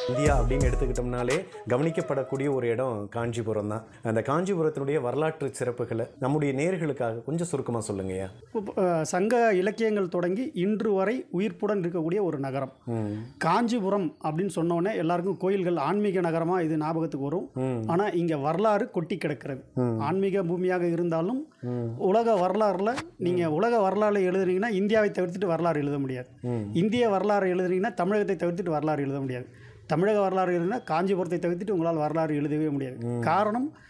India அப்படின்னு எடுத்துக்கிட்டோம்னாலே கவனிக்கப்படக்கூடிய ஒரு இடம் காஞ்சிபுரம் தான் அந்த காஞ்சிபுரத்தினுடைய வரலாற்று சிறப்புகளை நம்முடைய நேர்களுக்காக கொஞ்சம் சுருக்கமாக சொல்லுங்கய்யா இப்போ, அஹ், சங்க இலக்கியங்கள் தொடங்கி இன்று வரை உயிர்ப்புடன் இருக்கக்கூடிய ஒரு நகரம் ம் காஞ்சிபுரம் அப்படின்னு சொன்னோடனே எல்லாருக்கும் கோயில்கள் ஆன்மீக நகரமாக இது ஞாபகத்துக்கு வரும் ம் ஆனால் இங்கே வரலாறு கொட்டி கிடக்கிறது ம். ஆன்மீக பூமியாக இருந்தாலும் ம் உலக வரலாறுல நீங்கள் உலக வரலாறு எழுதுறீங்கன்னா இந்தியாவை தவிர்த்துட்டு வரலாறு எழுத முடியாது ம் இந்திய வரலாறு எழுதுறீங்கன்னா தமிழகத்தை தவிர்த்துட்டு வரலாறு எழுத முடியாது தமிழக வரலாறு எழுதுனா காஞ்சிபுரத்தை தவிர்த்துட்டு உங்களால் வரலாறு எழுதவே முடியாது காரணம்